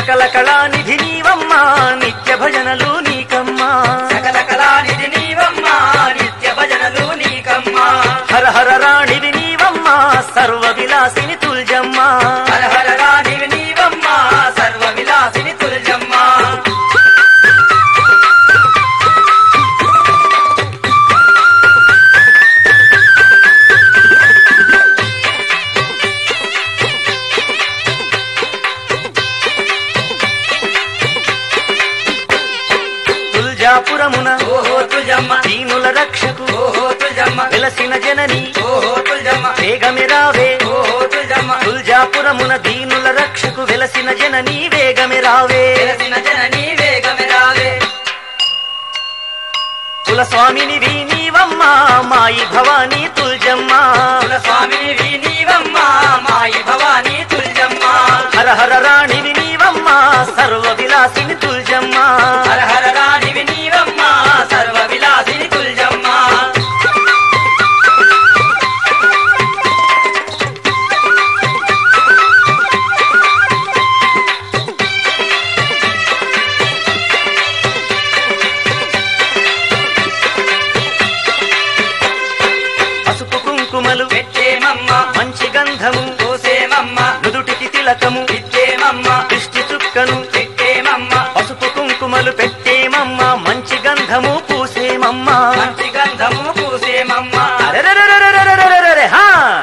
సకల కళానిధి నీవమ్మా నిత్య భజనలు నీకమ్మా సకల కళానిధి నీవమ్మా నిత్య భజనలు నీకమ్మా హర హర రాణివి నీవమ్మా సర్వ విలాసిని తుల్జమ్మా హర హర రాణివి నీవమ్మా సర్వ విలాసిని తుల్జమ్మా తుల్జాపురమున ఓహో తుల్జమ్మ దీనుల రక్షకు ఓహో తుల్జమ్మ వెలసిన జనని ఓహో తుల్జమ్మ వేగమిరావే ఓహో తుల్జమ్మ తుల్జాపురమున దీనుల రక్షకు వెలసిన జనని వేగమిరావే తెలిసిన జననీ వేగమెరావే కులస్వామినివి నీవమ్మా మాయి భవానీ తుల్జమ్మా కుల స్వామివి నీవమ్మా మాయి భవానీ తుల్జమ్మా హర హర రాణివి నీవమ్మా సర్వ విలాసిని తుల్జమ్మా హర హర రాణివి నీవమ్మా సర్వ విలాసిని తుల్జమ్మా పసుపు కుంకుమలు పెట్టేమమ్మ మంచి గంధము పోసేమమ్మ నుదుటికి తిలకము ఇచ్చేమమ్మ దృష్టి చుక్కను పెట్టేమమ్మ పసుపు కుంకుమలు పెట్టేమమ్మ మంచి గంధము పూసేమమ్మ మంచి గంధము పూసేమమ్మ అరెరెరెరెరెరెరెరెరెరె, హా!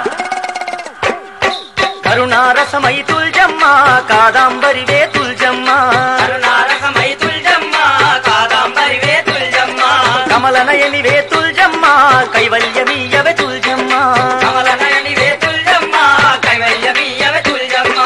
కరుణారసమై తుల్జమ్మ కాదాంబరివే తుల్జమ్మ కరుణారసమై తుల్జమ్మ కాదాంబరివే తుల్జమ్మ కమలనయనివే తుల్జమ్మ కైవల్యమీయవే తుల్జమ్మ కమల నయనివే తుల్జమ్మ కైవల్యమీయవే తుల్జమ్మ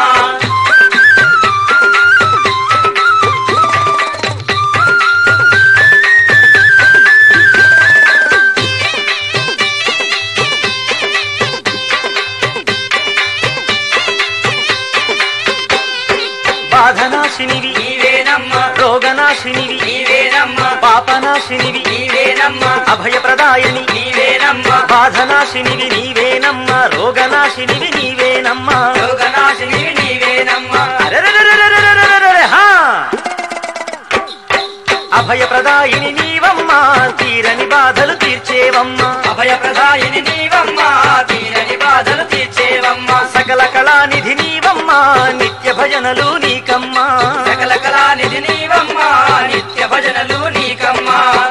బాధనాశినివి నీవేనమ్మ రోగనాశినివి నీవేనమ్మ పాపనాశినివి నీవేనమ్మ అభయప్రదాయని నీవేనమ్మ బాధనాశినివి నీవేనమ్మ రోగనాశినివి నీవేనమ్మ యోగనాశిని నీవేనమ్మ అరెరెరెరెరెరెరెరెరెరె, హా! అభయప్రదాయిని నీవమ్మ తీరని బాధలు తీర్చేవమ్మ అభయప్రదాయిని నీవమ్మ తీరని బాధలు తీర్చేవమ్మ సకల కళానిధి నీవమ్మ నిత్య భజనలు నీకమ్మ సకల కళానిధి నీవమ్మ నిత్య భజనలు నీకమ్మ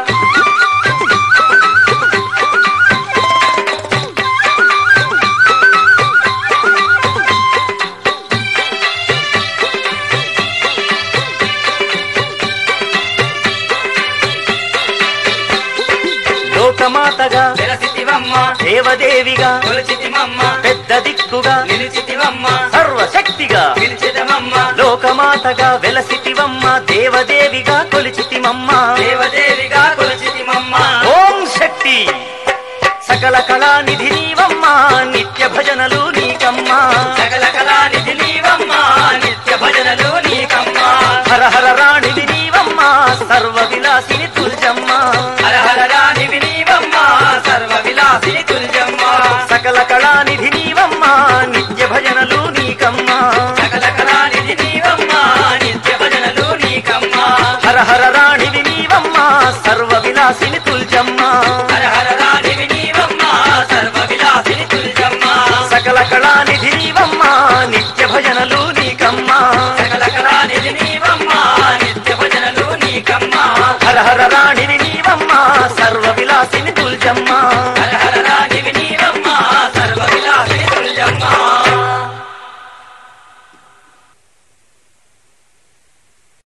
లోకమాతగా వెలసితివమ్మ దేవదేవిగా కొలిచితిమమ్మ పెద్ద దిక్కుగా నిలిచితివమ్మ సర్వశక్తిగా పిలిచితమమ్మ లోకమాతగా వెలసితివమ్మ దేవదేవిగా కొలిచితిమమ్మ దేవదేవిగా కొలిచితిమమ్మ ఓం శక్తి సకల కళానిధి నీవమ్మ నిత్య భజనలు నీకమ్మ సకల కళానిధి నీవమ్మ నిత్య భజనలు నీకమ్మ హర హర రాణివి నీవమ్మ సర్వ విలాసిని తుల్జమ్మ హర హర రాణివి నీవమ్మ సర్వ విలాసిని తుల్జమ్మ సకల కళానిధి నీవమ్మ నిత్య భజనలు నీకమ్మ సకల కళానిధి నీవమ్మ నిత్య భజనలు నీకమ్మ హర హర రాణివి నీవమ్మ సర్వ విలాసిని తుల్జమ్మ